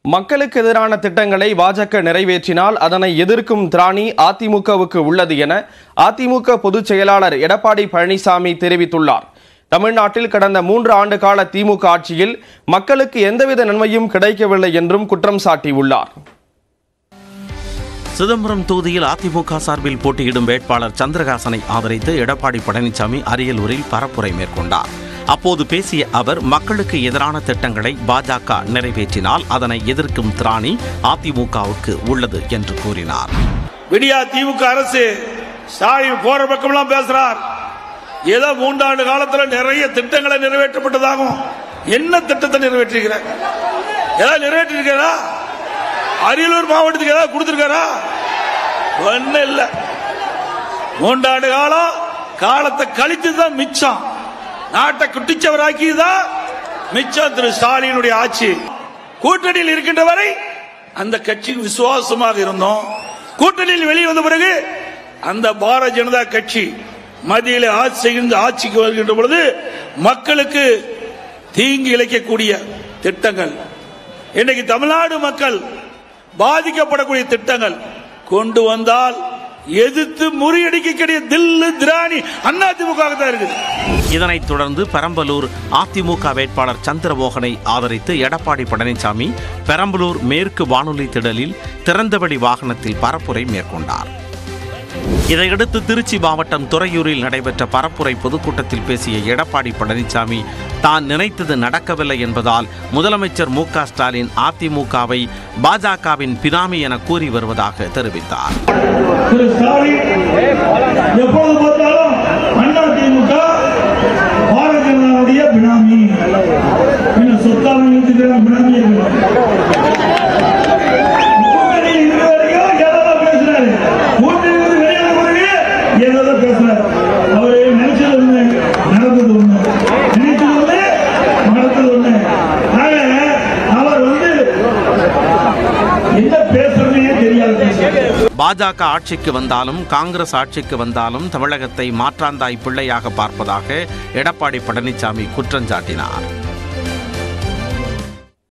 மக்களுக்கு எதிரான திட்டங்களை பாஜக நிறைவேற்றினால் அதனை எதிர்க்கும் திராணி அதிமுகவுக்கு உள்ளது என அதிமுக பொதுச் செயலாளர் எடப்பாடி பழனிசாமி தெரிவித்துள்ளார் தமிழ்நாட்டில் கடந்த மூன்று ஆண்டு கால திமுக ஆட்சியில் மக்களுக்கு எந்தவித நன்மையும் கிடைக்கவில்லை என்றும் குற்றம் சாட்டியுள்ளார் சிதம்பரம் தொகுதியில் அதிமுக சார்பில் போட்டியிடும் வேட்பாளர் சந்திரகாசனை ஆதரித்து எடப்பாடி பழனிசாமி அரியலூரில் பரப்புரை மேற்கொண்டார் அப்போது பேசிய அவர் மக்களுக்கு எதிரான திட்டங்களை பாஜக நிறைவேற்றினால் அதனை எதிர்க்கும் திராணி அதிமுகவுக்கு உள்ளது என்று கூறினார் விடியா திமுக அரசு ஸ்டாலின் போற பக்கம்லாம் பேசுறார் ஏதோ மூன்றாண்டு காலத்துல நிறைய திட்டங்களை நிறைவேற்றப்பட்டதாகும் என்ன திட்டத்தை நிறைவேற்றிருக்கிற ஏதாவது நிறைவேற்றிருக்கிறா அரியலூர் மாவட்டத்துக்கு ஏதாவது கொடுத்திருக்காரா ஒன்னும் இல்ல மூன்றாண்டு காலம் காலத்தை கழித்து தான் மிச்சம் நாட்டை குட்டிச்சவராக்கியதுதான் மிச்சம் திரு ஸ்டாலினுடைய ஆட்சி கூட்டணியில் இருக்கின்ற வரை அந்த கட்சிக்கு விசுவாசமாக இருந்தோம் கூட்டணியில் வெளியே வந்த பிறகு அந்த பாரதிய ஜனதா கட்சி மத்தியில் ஆட்சி செய்கின்ற ஆட்சிக்கு வருகின்ற பொழுது மக்களுக்கு தீங்கு இழைக்கக்கூடிய திட்டங்கள் இன்னைக்கு தமிழ்நாடு மக்கள் பாதிக்கப்படக்கூடிய திட்டங்கள் கொண்டு வந்தால் எதிர்த்து முறியடிக்கக்கூடிய தில்லு திராணி அதிமுக தான் இருக்குது இதனைத் தொடர்ந்து பெரம்பலூர் அதிமுக வேட்பாளர் சந்திரமோகனை ஆதரித்து எடப்பாடி பழனிசாமி பெரம்பலூர் மேற்கு வானொலி திடலில் திறந்தவெளி வாகனத்தில் பரப்புரை மேற்கொண்டார் இதையடுத்து திருச்சி மாவட்டம் துறையூரில் நடைபெற்ற பரப்புரை பொதுக்கூட்டத்தில் பேசிய எடப்பாடி பழனிசாமி தான் நினைத்தது நடக்கவில்லை என்பதால் முதலமைச்சர் மு க ஸ்டாலின் அதிமுகவை பாஜகவின் பினாமி என கூறி வருவதாக தெரிவித்தார் திரு ஸ்டாலின் எப்பொழுது பார்த்தாலும் அண்ணா திமுக பாரதிய ஜனதாவுடைய பினாமி என்ன சொத்தாம இருக்கிற பினாமி கூட்டணியில் இருக்கிற வரைக்கும் ஏதாவது பேசுறாரு கூட்டணியில் வெளியான பிறகு ஏதாவது பேசுறாரு அவரு நினைச்சது ஒண்ணு நடந்தது ஒண்ணு நினைச்சது ஒண்ணு நடந்தது ஒண்ணு ஆக அவர் வந்து என்ன பேசுறதுன்னே தெரியாது பேசுறாரு பாஜக ஆட்சிக்கு வந்தாலும் காங்கிரஸ் ஆட்சிக்கு வந்தாலும் தமிழகத்தை மாற்றாந்தாய் பிள்ளையாக பார்ப்பதாக எடப்பாடி பழனிசாமி குற்றஞ்சாட்டினார்